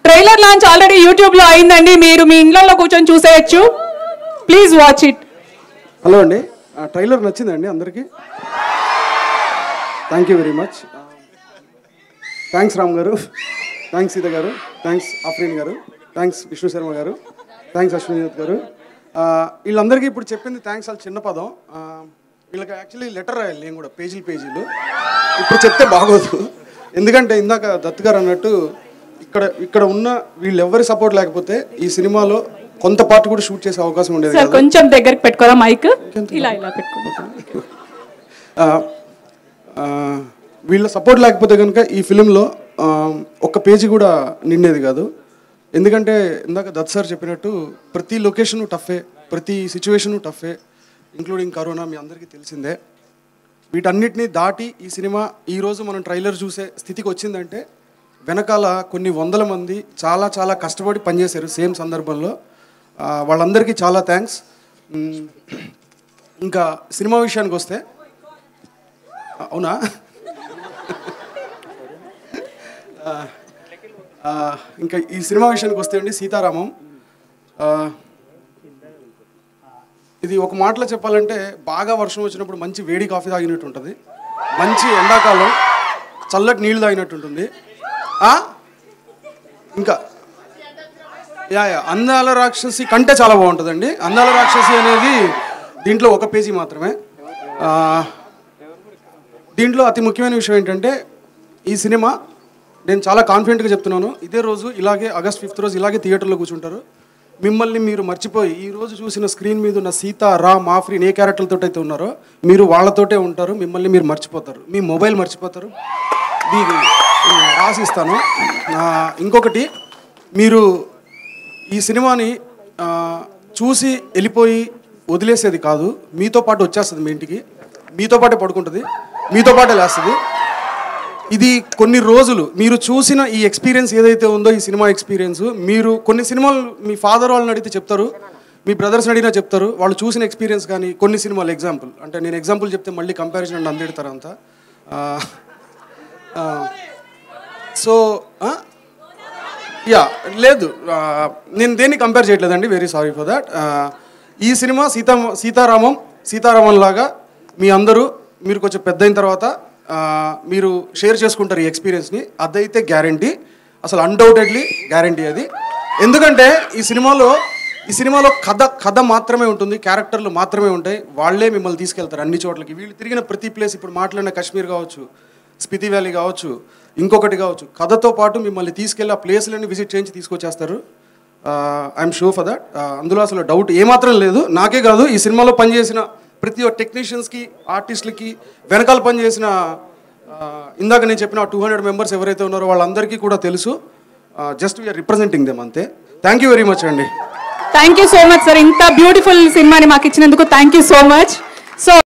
Trailer launch already YouTube లో అయిందండి మీరు మీ ఇంట్లో కూర్చొని చూసేయచ్చు ప్లీజ్ వాచ్ ఇట్ హలో అండి ఆ, ట్రైలర్ నచ్చిందండి అందరికీ thank you very much thanks Ram గారు థ్యాంక్స్ సీత గారు థ్యాంక్స్ ఆఫ్రీన్ గారు థ్యాంక్స్ విష్ణు శర్మ గారు థ్యాంక్స్ అశ్విని గారు ఆ, వీళ్ళందరికీ ఇప్పుడు చెప్పింది థ్యాంక్స్ వాళ్ళు చిన్న పదం ఆ, వీళ్ళకి యాక్చువల్లీ లెటర్ రాయాలి నేను కూడా పేజీలు పేజీలు ఇప్పుడు చెప్తే బాగోదు ఎందుకంటే ఇందాక దత్ గారు అన్నట్టు ఇక్కడ ఇక్కడ ఉన్న వీళ్ళెవ్వరి సపోర్ట్ లేకపోతే ఈ సినిమాలో కొంత పార్ట్ కూడా షూట్ చేసే అవకాశం ఉండేది సార్ కాదు. కొంచెం దగ్గరికి పెట్టుకోరా మైక్ ఇలా ఇలా పెట్టుకోండి ఆ, ఆ, వీళ్ళ సపోర్ట్ లేకపోతే కనుక ఈ ఫిలింలో ఒక్క పేజీ కూడా నిండేది కాదు ఎందుకంటే ఇందాక దత్ సార్ చెప్పినట్టు ప్రతి లొకేషను టఫే ప్రతి సిచ్యువేషను టఫే ఇంక్లూడింగ్ కరోనా మీ అందరికీ తెలిసిందే వీటన్నిటిని దాటి ఈ సినిమా ఈరోజు మనం ట్రైలర్ చూసే స్థితికి వచ్చిందంటే వెనకాల కొన్ని వందల మంది చాలా చాలా కష్టపడి పనిచేశారు సేమ్ సందర్భంలో ఆ, వాళ్ళందరికీ చాలా థ్యాంక్స్ ఇంకా సినిమా విషయానికి వస్తే అవునా ఆ, ఆ, ఇంకా ఈ సినిమా విషయానికి వస్తే అండి సీతారామం ఆ, ఇది ఒక మాటలో చెప్పాలంటే బాగా వర్షం వచ్చినప్పుడు మంచి వేడి కాఫీ తాగినట్టు ఉంటుంది మంచి ఎండాకాలం చల్లటి నీళ్ళు తాగినట్టు ఉంటుంది ఆ? ఇంకా యా యా అందాల రాక్షసి కంటే చాలా బాగుంటుందండి అందాల రాక్షసి అనేది దీంట్లో ఒక పేజీ మాత్రమే ఆ, దీంట్లో అతి ముఖ్యమైన విషయం ఏంటంటే ఈ సినిమా నేను చాలా కాన్ఫిడెంట్గా చెప్తున్నాను ఇదే రోజు ఇలాగే ఆగస్ట్ ఫిఫ్త్ రోజు ఇలాగే థియేటర్లో కూర్చుంటారు మిమ్మల్ని మీరు మర్చిపోయి ఈ రోజు చూసిన స్క్రీన్ మీద ఉన్న సీత రామ్ ఆఫ్రీన్ ఏ క్యారెక్టర్లతో అయితే ఉన్నారో మీరు వాళ్ళతోటే ఉంటారు మిమ్మల్ని మీరు మర్చిపోతారు మీ మొబైల్ మర్చిపోతారు దీన్ని రాసిస్తాను ఆ, ఇంకొకటి మీరు ఈ సినిమాని ఆ, చూసి వెళ్ళిపోయి వదిలేసేది కాదు మీతో పాటు వచ్చేస్తుంది మీ ఇంటికి మీతో పాటే పడుకుంటుంది మీతో పాటే లేస్తుంది ఇది కొన్ని రోజులు మీరు చూసిన ఈ ఎక్స్పీరియన్స్ ఏదైతే ఉందో ఈ సినిమా ఎక్స్పీరియన్స్ మీరు కొన్ని సినిమాలు మీ ఫాదర్ వాళ్ళని అడిగితే చెప్తారు మీ బ్రదర్స్ అడిగినా చెప్తారు వాళ్ళు చూసిన ఎక్స్పీరియన్స్ కానీ కొన్ని సినిమాలు ఎగ్జాంపుల్ అంటే నేను ఎగ్జాంపుల్ చెప్తే మళ్ళీ కంపారిజన్ అండి అందిడతారు అంతా సో యా లేదు ఆ, నేను దేన్ని కంపేర్ చేయట్లేదండి వెరీ సారీ ఫర్ దాట్ ఈ సినిమా సీతా సీతారామం సీతారామం లాగా మీ అందరూ మీరు కొంచెం పెద్ద అయిన తర్వాత ఆ, మీరు షేర్ చేసుకుంటారు ఈ ఎక్స్పీరియన్స్ని అదైతే గ్యారంటీ అసలు అన్డౌటెడ్లీ గ్యారంటీ అది ఎందుకంటే ఈ సినిమాలో ఈ సినిమాలో కథ కథ మాత్రమే ఉంటుంది క్యారెక్టర్లు మాత్రమే ఉంటాయి వాళ్ళే మిమ్మల్ని తీసుకెళ్తారు అన్ని చోట్లకి వీళ్ళు తిరిగిన ప్రతి ప్లేస్ ఇప్పుడు మాట్లాడిన కాశ్మీర్ కావచ్చు స్పితి వ్యాలీ కావచ్చు ఇంకొకటి కావచ్చు కథతో పాటు మిమ్మల్ని తీసుకెళ్ళి ఆ ప్లేస్లన్నీ విజిట్ చేయించి తీసుకొచ్చేస్తారు ఐఎమ్ షూర్ ఫర్ దట్ అందులో అసలు డౌట్ ఏమాత్రం లేదు నాకే కాదు ఈ సినిమాలో పనిచేసిన ప్రతి ఒక్క టెక్నీషియన్స్కి ఆర్టిస్టులకి వెనకాల పనిచేసిన ఆ, ఇందాక నేను చెప్పిన టూ హండ్రెడ్ మెంబర్స్ ఎవరైతే ఉన్నారో వాళ్ళందరికీ కూడా తెలుసు జస్ట్ వీఆర్ రిప్రజెంటింగ్ దెమ్ అంతే థ్యాంక్ యూ వెరీ మచ్ అండి thank you so much sir ఇంత బ్యూటిఫుల్ సినిమాని మాకు ఇచ్చినందుకు thank you so much so